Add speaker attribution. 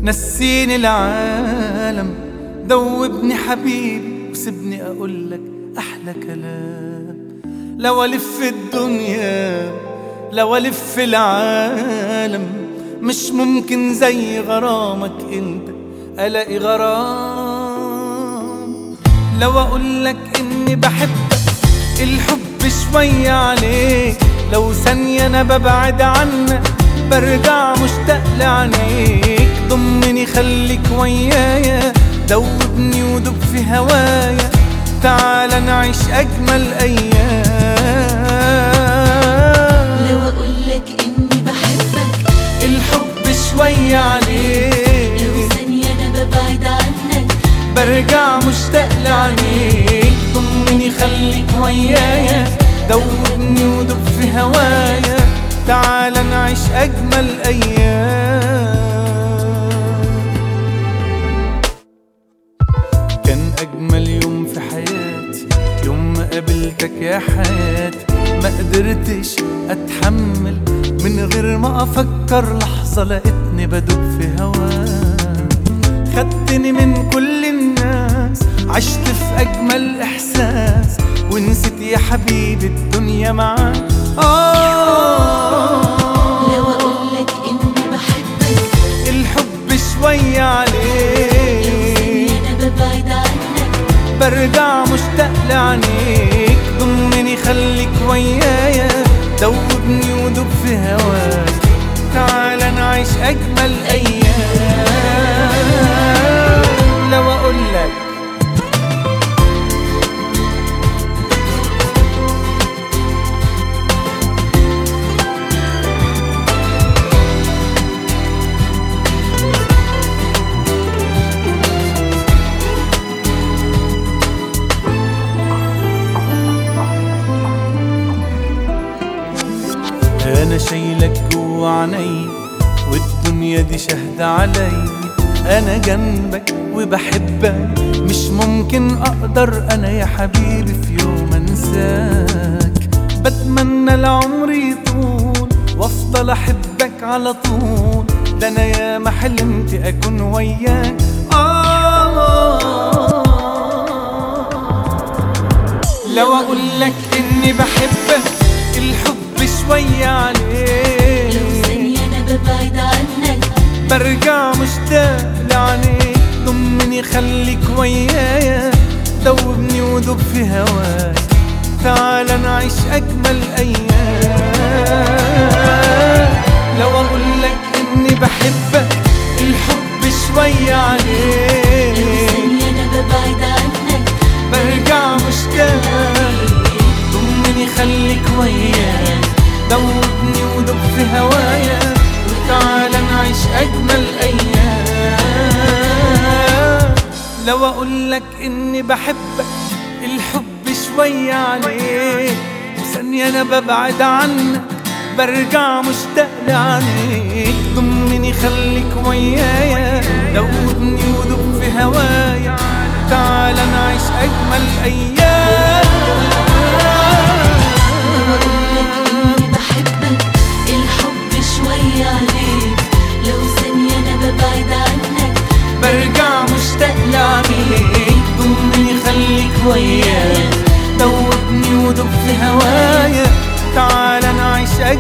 Speaker 1: نسيني العالم دوبني حبيبي وسيبني اقولك احلى كلام لو الف الدنيا لو الف العالم مش ممكن زي غرامك انت الاقي غرام لو اقولك اني بحبك الحب شوية عليك لو ثانية انا ببعد عنك برجع مشتاق لعينيك ضمني خليك ويايا دوبني ودوب في هوايا تعال نعيش اجمل ايام
Speaker 2: لو اقولك اني بحبك
Speaker 1: الحب شوية
Speaker 2: لو
Speaker 1: عليك
Speaker 2: ثانية انا ببعد عنك
Speaker 1: برجع مشتاق لعينيك ضمني خليك ويايا دوبني ودوب في هوايا تعال نعيش اجمل ايام كان اجمل يوم في حياتي يوم ما قابلتك يا حياتي ما قدرتش اتحمل من غير ما افكر لحظه لقيتني بدوب في هواك خدتني من كل الناس عشت في اجمل احساس ونسيت يا حبيبي الدنيا معاك آه
Speaker 2: لو اقولك اني بحبك
Speaker 1: الحب شوية
Speaker 2: لو
Speaker 1: عليك
Speaker 2: ثانية انا ببعد عنك
Speaker 1: برجع مشتاق لعينيك ضمني خليك ويايا دوبني ودوب في هواك تعال نعيش اجمل ايام لو اقولك انا شايلك جوا عيني والدنيا دي شهد علي انا جنبك وبحبك مش ممكن اقدر انا يا حبيبي في يوم انساك بتمنى العمر يطول وافضل احبك على طول ده انا يا ما حلمت اكون وياك آه لو اقولك اني بحبك الحب شوية
Speaker 2: لو
Speaker 1: عليك
Speaker 2: ثانية انا ببعد عنك
Speaker 1: برجع مشتاق لعينيك ضمني خليك ويايا دوبني ودوب في هواك تعال نعيش اجمل ايام لو اقولك اني بحبك الحب شوية
Speaker 2: لو
Speaker 1: عليك
Speaker 2: ثانية انا ببعد عنك
Speaker 1: برجع مشتاق ضمني خليك ويايا دوبني ودوب في هوايا وتعال نعيش اجمل ايام لو اقولك اني بحبك الحب شوية عليك وثانية انا ببعد عنك برجع مشتاق لعينيك ضمني خليك ويايا دوبني ودوب في هوايا تعال نعيش اجمل ايام
Speaker 2: إني بحبك الحب شوية عليك لو ثانية أنا ببعد عنك
Speaker 1: برجع مشتاق لعينيك ضمني خليك ويايا دوبني ودوب في هوايا تعال نعيش